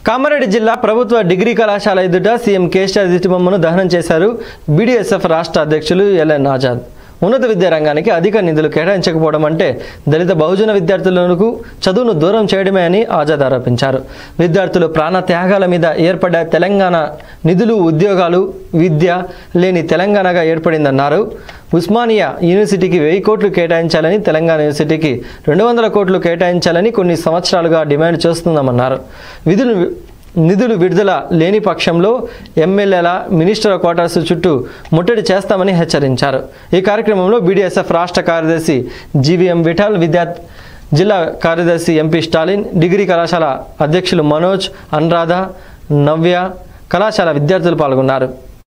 కామారెడ్డి జిల్లా ప్రభుత్వ డిగ్రీ కళాశాల ఎదుట సీఎం కేసీఆర్ దిష్టిబొమ్మను దహనం చేశారు బీడీఎస్ఎఫ్ రాష్ట్ర అధ్యక్షులు ఎల్ఎన్ ఆజాద్ ఉన్నత విద్యారంగానికి అధిక నిధులు కేటాయించకపోవడం అంటే దళిత బహుజన విద్యార్థులకు చదువును దూరం చేయడమే అని ఆజాద్ ఆరోపించారు విద్యార్థులు ప్రాణ త్యాగాల మీద ఏర్పడ్డ తెలంగాణ నిధులు ఉద్యోగాలు విద్య లేని తెలంగాణగా ఏర్పడిందన్నారు ఉస్మానియా యూనివర్సిటీకి వెయ్యి కోట్లు కేటాయించాలని తెలంగాణ యూనివర్సిటీకి రెండు వందల కోట్లు కేటాయించాలని కొన్ని సంవత్సరాలుగా డిమాండ్ చేస్తున్నామన్నారు విధులు నిధులు విడుదల లేని పక్షంలో ఎమ్మెల్యేల మినిస్టర్ క్వార్టర్స్ చుట్టూ ముట్టడి చేస్తామని హెచ్చరించారు ఈ కార్యక్రమంలో బీడీఎస్ఎఫ్ రాష్ట్ర కార్యదర్శి జీవీఎం విఠల్ విద్యా జిల్లా కార్యదర్శి ఎంపీ స్టాలిన్ డిగ్రీ కళాశాల అధ్యక్షులు మనోజ్ అనురాధ నవ్య కళాశాల విద్యార్థులు పాల్గొన్నారు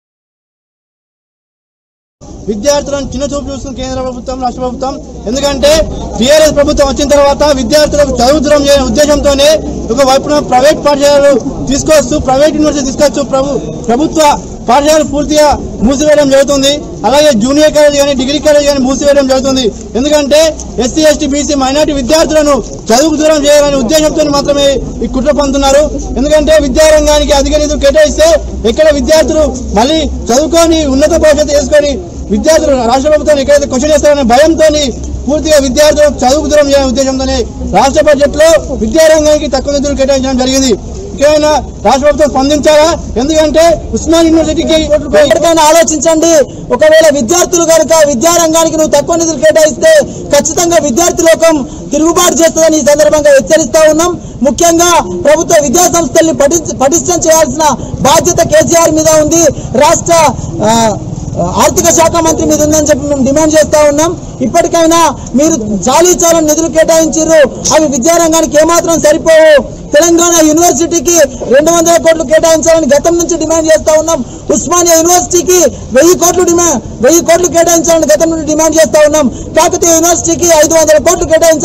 విద్యార్థులను చిన్న చూపు చూస్తుంది కేంద్ర ప్రభుత్వం రాష్ట్ర ప్రభుత్వం ఎందుకంటే టీఆర్ఎస్ ప్రభుత్వం వచ్చిన తర్వాత విద్యార్థులకు చదువు దూరం చేయని ఉద్దేశంతోనే ఒక వైపున ప్రైవేట్ పాఠశాలలు తీసుకొస్తూ ప్రైవేట్ యూనివర్సిటీ తీసుకొచ్చు ప్రభు ప్రభుత్వ పాఠశాలలు పూర్తిగా మూసివేయడం జరుగుతుంది అలాగే జూనియర్ కాలేజ్ కానీ డిగ్రీ కాలేజ్ కానీ మూసివేయడం జరుగుతుంది ఎందుకంటే ఎస్సీ ఎస్టీ బీసీ మైనార్టీ విద్యార్థులను చదువుకు దూరం చేయాలనే ఉద్దేశంతో మాత్రమే ఈ కుట్ర పొందుతున్నారు ఎందుకంటే విద్యారంగానికి అధిక నిధులు కేటాయిస్తే ఎక్కడ విద్యార్థులు మళ్ళీ చదువుకొని ఉన్నత భవిష్యత్తు చేసుకొని విద్యార్థులు రాష్ట్ర ప్రభుత్వాన్ని ఎక్కడైతే క్వశ్చన్ చేస్తారనే భయంతో పూర్తిగా విద్యార్థులు చదువుకు దూరం చేయాలనే ఉద్దేశంతోనే రాష్ట్ర బడ్జెట్ లో విద్యారంగానికి తక్కువ నిధులు కేటాయించడం జరిగింది ఇకైనా రాష్ట్ర ప్రభుత్వం స్పందించాలా ఎందుకంటే ఉస్మాన్ యూనివర్సిటీకి ఎప్పటికైనా ఆలోచించండి ఒకవేళ విద్యార్థులు కనుక విద్యారంగానికి నువ్వు తక్కువ నిధులు కేటాయిస్తే ఖచ్చితంగా విద్యార్థి లోకం తిరుగుబాటు చేస్తుందని ఈ సందర్భంగా హెచ్చరిస్తా ఉన్నాం ముఖ్యంగా ప్రభుత్వ విద్యా సంస్థల్ని పటి- పటిష్టం చేయాల్సిన బాధ్యత కేసీఆర్ మీద ఉంది రాష్ట్ర ఆ, ఆర్థిక శాఖ మంత్రి మీద ఉందని చెప్పి మేము డిమాండ్ చేస్తా ఉన్నాం ఇప్పటికైనా మీరు చాలీ చాలని నిధులు కేటాయించారు అవి విద్యారంగానికి ఏమాత్రం సరిపోవు తెలంగాణ యూనివర్సిటీకి రెండు వందల కోట్లు కేటాయించాలని గతం నుంచి డిమాండ్ చేస్తా ఉన్నాం ఉస్మానియా యూనివర్సిటీకి వెయ్యి కోట్లు డిమాండ్ వెయ్యి కోట్లు కేటాయించాలని గతం నుండి డిమాండ్ చేస్తా ఉన్నాం కాకతీయ యూనివర్సిటీకి ఐదు వందల కోట్లు కేటాయించాలి